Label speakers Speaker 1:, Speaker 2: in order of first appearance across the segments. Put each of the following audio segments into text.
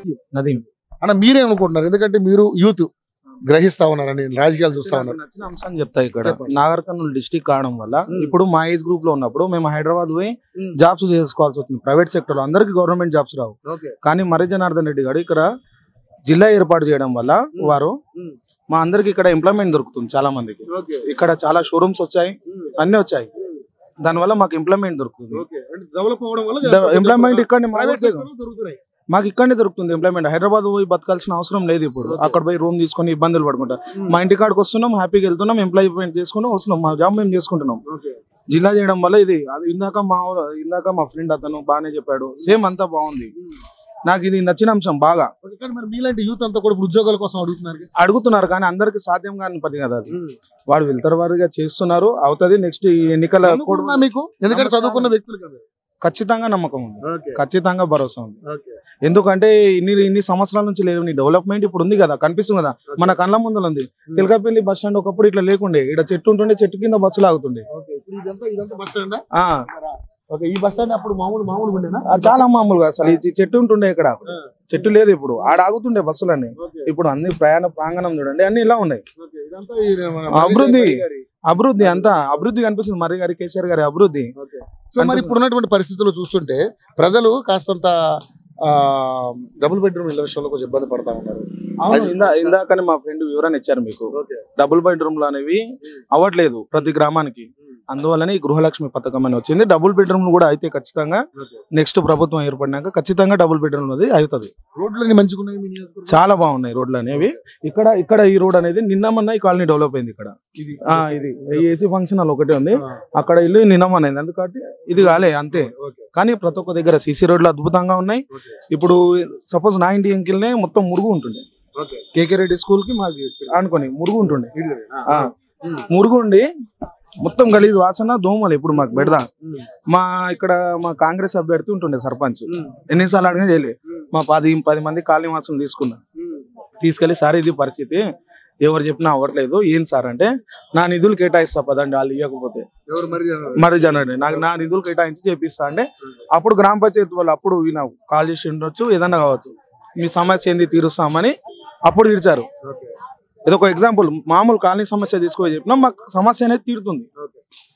Speaker 1: నదీం
Speaker 2: అన్న మీరేమనుకుంటున్నారు ఎందుకంటే మీరు యూత్ గ్రహిస్తా ఉన్నారని రాజకీయాలు చూస్తా
Speaker 1: నాకు
Speaker 2: ఉన్నారు
Speaker 1: నచ్చిన అంశాన్ని చెప్తా ఇక్కడ
Speaker 2: చెప్పండి.
Speaker 1: నాగర్ కర్నూలు డిస్టిక్ కావడం వల్ల
Speaker 2: మ్మ్.
Speaker 1: ఇప్పుడు మా ఏజ్ గ్రూప్ లో ఉన్నప్పుడు మేము హైదరాబాద్ పోయి
Speaker 2: మ్మ్.
Speaker 1: జాబ్స్ చేసుకోవాల్సి వస్తుంది ప్రైవేట్ సెక్టర్ లో అందరికి గవర్నమెంట్ జాబ్స్ రావు
Speaker 2: ఓకే
Speaker 1: కానీ మర్రి జనార్దన్ రెడ్డి గారు ఇక్కడ జిల్లా ఏర్పాటు చేయడం వల్ల
Speaker 2: మ్మ్.
Speaker 1: వారు
Speaker 2: మ్మ్.
Speaker 1: మా అందరికి ఇక్కడ ఎంప్లాయ్మెంట్ దొరుకుతుంది చాలా మందికి
Speaker 2: ఓకే
Speaker 1: ఇక్కడ చాలా షోరూమ్స్ వచ్చాయి అన్ని వచ్చాయి దానివల్ల మాకు ఎంప్లాయ్మెంట్ దొరుకుతుంది
Speaker 2: ఓకే అంటే డెవలప్ అవ్వడం వల్ల
Speaker 1: ఎంప్లాయ్మెంట్ ఇక్కడ
Speaker 2: ప్రైవేట్ సెక్టర్ దొరుకుతున్నాయి
Speaker 1: మాకు ఇక్కడనే దొరుకుతుంది ఎంప్లాయ్మెంట్ హైదరాబాద్ పోయి బతకాల్సిన అవసరం లేదు ఇప్పుడు
Speaker 2: Okay.
Speaker 1: అక్కడ పోయి రూమ్ తీసుకొని ఇబ్బందులు పడుకుంటా మా ఇంటి కాడికి వస్తున్నాం హ్యాపీగా వెళ్తున్నాం ఎంప్లాయ్మెంట్ చేసుకుని వస్తున్నాం మా జాబ్ మేము చేసుకుంటున్నాం
Speaker 2: ఓకే
Speaker 1: జిల్లా చేయడం వల్ల ఇది అది ఇందాక మా ఊరు- ఇందాక మా ఫ్రెండ్ అతను బాగానే చెప్పాడు సేమ్ అంతా బాగుంది నాకు ఇది నచ్చిన అంశం బాగా
Speaker 2: ఓకే కానీ మరి మీలాంటి యూత్ అంతా కూడా ఇప్పుడు ఉద్యోగాల కోసం అడుగుతున్నారు
Speaker 1: అడుగుతున్నారు కానీ అందరికి సాధ్యం కాని పని కదా అది వాడు వెళ్తారు వారిగా చేస్తున్నారు అవుతుంది నెక్స్ట్ ఈ ఎన్నికల కూడా
Speaker 2: నమ్ముకున్నా మీకు ఎందుకంటే చదువుకున్న వ్యక్తులు కదా
Speaker 1: ఖచ్చితంగా నమ్మకం ఉంది
Speaker 2: ఓకే
Speaker 1: ఖచ్చితంగా భరోసా ఉంది
Speaker 2: ఓకే
Speaker 1: ఎందుకంటే ఇన్ని ఇన్ని సంవత్సరాల నుంచి లేదు నీ డెవలప్మెంట్ ఇప్పుడు ఉంది కదా కనిపిస్తుంది కదా మన కళ్ళ ముందర ఉంది తిలకపల్లి బస్ స్టాండ్ ఒకప్పుడు ఇట్లా లేకుండే ఇక్కడ చెట్టు ఉంటుండే చెట్టు కింద బస్సులు ఆగుతుండే
Speaker 2: ఓకే ఇప్పుడు ఇదంతా ఇదంతా బస్ స్టాండ్
Speaker 1: ఆ
Speaker 2: ఓకే ఈ బస్ స్టాండ్ అప్పుడు మామూలు మామూలు ఉండేనా
Speaker 1: ఆ, చాలా మామూలుగా అసలు ఈ చెట్టు ఉంటుండే ఇక్కడ చెట్టు లేదు ఇప్పుడు ఆడ ఆగుతుండే బస్సులన్నీ
Speaker 2: ఓకే
Speaker 1: ఇప్పుడు అన్ని ప్రయాణ ప్రాంగణం చూడండి అన్ని ఇలా ఉన్నాయి
Speaker 2: ఓకే ఇదంతా ఈ మన
Speaker 1: అభివృద్ధి.
Speaker 2: మర్రి గారి-
Speaker 1: అభివృద్ధి అంతా అభివృద్ధి కనిపిస్తుంది మర్రి గారి కేసీఆర్ గారి అభివృద్ధి
Speaker 2: ఓకే సో మరి ఇప్పుడు ఉన్నటువంటి పరిస్థితుల్లో చూస్తుంటే ప్రజలు కాస్తంత ఆ, డబుల్ బెడ్రూమ్ ఇళ్ళ విషయంలో కొంచెం ఇబ్బంది పడతా ఉన్నారు
Speaker 1: అవును ఇందా ఇందాకనే మా ఫ్రెండ్ వివరణ ఇచ్చారు మీకు
Speaker 2: ఓకే
Speaker 1: డబుల్ బెడ్రూమ్లు అనేవి అవ్వట్లేదు ప్రతి గ్రామానికి అందువల్లనే ఈ గృహలక్ష్మి పథకం అని వచ్చింది డబుల్ బెడ్రూమ్ కూడా అయితే ఖచ్చితంగా
Speaker 2: ఓకే
Speaker 1: నెక్స్ట్ ప్రభుత్వం ఏర్పడినాక ఖచ్చితంగా డబుల్ బెడ్రూమ్ అనేది అవుతుంది
Speaker 2: రోడ్లన్నీ మంచిగా ఉన్నాయి మీ నియోజకవర్గంలో?
Speaker 1: చాలా బాగున్నాయి రోడ్లు అనేవి ఇక్కడ ఇక్కడ ఈ రోడ్ అనేది నిన్న మొన్న ఈ కాలనీ డెవలప్ అయింది ఇక్కడ
Speaker 2: ఇది
Speaker 1: ఆ ఇది ఈ ఏసీ ఫంక్షన్ హాల్ ఒకటే ఉంది
Speaker 2: ఆ,
Speaker 1: అక్కడ ఇల్లు నిన్న మొన్న అయింది ఎందుకంటే ఇది కాలే అంతే
Speaker 2: ఓకే
Speaker 1: కానీ ప్రతి ఒక్క దగ్గర సీసీ రోడ్లు అద్భుతంగా ఉన్నాయి
Speaker 2: ఓకే
Speaker 1: ఇప్పుడు సపోజ్ నా ఇంటి ఎంకిల్నే మొత్తం మురుగు ఉంటుండే
Speaker 2: ఓకే
Speaker 1: కేకే రెడ్డి స్కూల్ కి మాకు అనుకోని మురుగు ఉంటుండే
Speaker 2: ఇదిగో. ఆ,
Speaker 1: ఆ,
Speaker 2: ఉమ్,
Speaker 1: మురుగు ఉండి మొత్తం గలీజ్ వాసన దోమలు ఇప్పుడు మాకు పెడదా
Speaker 2: ఉమ్,
Speaker 1: మా ఇక్కడ మా కాంగ్రెస్ అభ్యర్థి ఉంటుండే సర్పంచ్
Speaker 2: ఉమ్,
Speaker 1: ఎన్నిసార్లు అడిగినా చేయలే
Speaker 2: ఉమ్,
Speaker 1: మా పది పది మంది కాలనీ వాసులు తీసుకున్నా
Speaker 2: ఉమ్,
Speaker 1: తీసుకెళ్లి సార్ ఇది పరిస్థితి ఎవరు చెప్పినా అవ్వట్లేదు ఏం సార్ అంటే నా నిధులు కేటాయిస్తా పదండి వాళ్ళు ఇవ్వకపోతే
Speaker 2: ఎవరు మరి జనాలు?
Speaker 1: మరి జనండి నాకు నా నిధులు కేటాయించి చేపిస్తా అంటే అప్పుడు గ్రామ పంచాయతీ వాళ్ళు అప్పుడు ఈయన కాల్ చేసి ఉండొచ్చు ఏదన్నా కావచ్చు మీ సమస్య ఏంది తీరుస్తామని అప్పుడు తీర్చారు
Speaker 2: ఓకే
Speaker 1: ఇది ఒక ఎగ్జాంపుల్ మామూలు కాలనీ సమస్య తీసుకొని చెప్పినా మాకు సమస్య అనేది తీరుతుంది
Speaker 2: ఓకే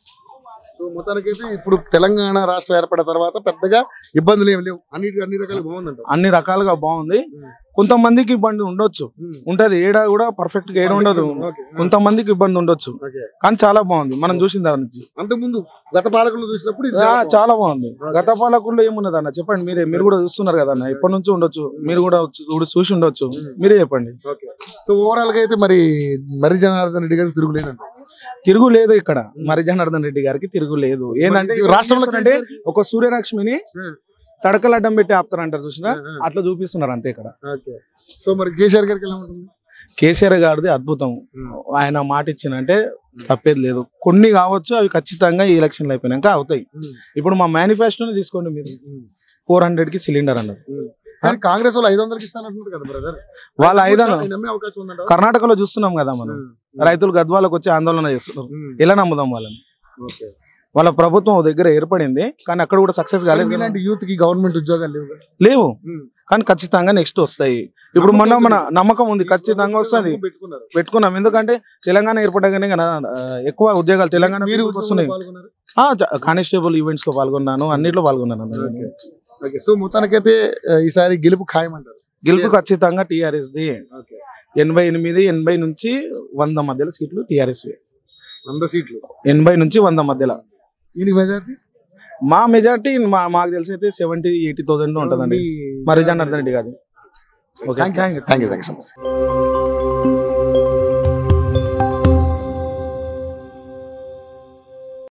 Speaker 2: సో మొత్తానికైతే ఇప్పుడు తెలంగాణ రాష్ట్రం ఏర్పడిన తర్వాత పెద్దగా ఇబ్బందులు ఏమి లేవు అన్ని అన్ని రకాలు బాగుందంట
Speaker 1: అన్ని రకాలుగా బాగుంది కొంతమందికి ఇబ్బంది ఉండొచ్చు ఉంటది ఏడా కూడా పర్ఫెక్ట్ గా ఏడ ఉండదు
Speaker 2: ఓకే
Speaker 1: కొంతమందికి ఇబ్బంది ఉండొచ్చు
Speaker 2: ఓకే
Speaker 1: కానీ చాలా బాగుంది మనం చూసిన దాని నుంచి
Speaker 2: అంతకుముందు గత పాలకులు చూసినప్పుడు ఇది
Speaker 1: ఆ,
Speaker 2: చాలా
Speaker 1: చాలా బాగుంది గత పాలకుల్లో ఏమున్నది అన్న చెప్పండి మీరే మీరు కూడా చూస్తున్నారు కదా అన్న ఎప్పటి నుంచి ఉండొచ్చు మీరు కూడా చూ- చూడు- చూసి ఉండొచ్చు మీరే చెప్పండి
Speaker 2: బాగుంది. ఓకే సో ఓవరాల్ గా అయితే మరి మరి జనార్దన్ రెడ్డి గారికి తిరుగులేదంట
Speaker 1: తిరుగు లేదు ఇక్కడ మరి జనార్దన్ రెడ్డి గారికి తిరుగు లేదు ఏంటంటే
Speaker 2: మరి రాష్ట్రంలో
Speaker 1: అంటే ఒక సూర్యలక్ష్మిని
Speaker 2: Hmm.
Speaker 1: తడకలు అడ్డం పెట్టి ఆపుతారంటారు చూసినా
Speaker 2: Hmm.
Speaker 1: అట్లా చూపిస్తున్నారు అంతే ఇక్కడ
Speaker 2: ఓకే సో మరి కేసీఆర్ గారికి ఎలా ఉంటుంది
Speaker 1: కేసీఆర్ గారిది అద్భుతం ఆయన మాట ఇచ్చినంటే తప్పేది లేదు కొన్ని కావచ్చు అవి ఖచ్చితంగా ఈ ఎలక్షన్లు అయిపోయినాక అవుతాయి ఇప్పుడు మా మేనిఫెస్టోని తీసుకోండి మీరు ఫోర్ హండ్రెడ్ కి సిలిండర్ అన్నారు
Speaker 2: కానీ కాంగ్రెస్ వాళ్ళు ఐదు వందలకి ఇస్తానంటున్నారు కదా బ్రదర్
Speaker 1: వాళ్ళ ఐదను
Speaker 2: నమ్మే అవకాశం ఉందంట
Speaker 1: కర్ణాటకలో చూస్తున్నాం కదా మనం రైతులు గద్వాలకు వచ్చి ఆందోళన చేస్తున్నారు ఎలా నమ్ముదాం వాళ్ళని
Speaker 2: ఓకే
Speaker 1: వాళ్ళ ప్రభుత్వం ఓ దగ్గర ఏర్పడింది కానీ అక్కడ కూడా సక్సెస్ కాలేదు కదా.
Speaker 2: ఇలాంటి యూత్ కి గవర్నమెంట్ ఉద్యోగాలు లేవు కదా.
Speaker 1: లేవు కానీ ఖచ్చితంగా నెక్స్ట్ వస్తాయి ఇప్పుడు మొన్న మన నమ్మకం ఉంది ఖచ్చితంగా వస్తుంది
Speaker 2: పెట్టుకున్నారు
Speaker 1: పెట్టుకున్నాం ఎందుకంటే తెలంగాణ ఏర్పడగానే కదా ఆ, ఎక్కువ ఉద్యోగాలు తెలంగాణ
Speaker 2: మీరు
Speaker 1: people వస్తున్నాయి
Speaker 2: పాల్గొన్నారు
Speaker 1: కానిస్టేబుల్ ఈవెంట్స్ లో పాల్గొన్నాను అన్నిట్లో పాల్గొన్నాను అన్న.
Speaker 2: ఓకే సో మొత్తానికైతే ఆ, ఈసారి గెలుపు ఖాయమంటారు
Speaker 1: గెలుపు ఖచ్చితంగా టీఆర్ఎస్ ది
Speaker 2: ఓకే
Speaker 1: ఎనభై ఎనిమిది ఎనభై నుంచి వంద మధ్యలో సీట్లు టీఆర్ఎస్
Speaker 2: వంద సీట్లు
Speaker 1: ఎనభై నుంచి వంద మధ్యలో
Speaker 2: దీనికి మెజార్టీ
Speaker 1: మా మెజార్టీ మా మాకు తెలిసి అయితే సెవెంటీ ఎయిటీ థౌసండ్ ఉంటుందండి మరి జనార్దన్ రెడ్డి గారి okay
Speaker 2: thank you thank you so much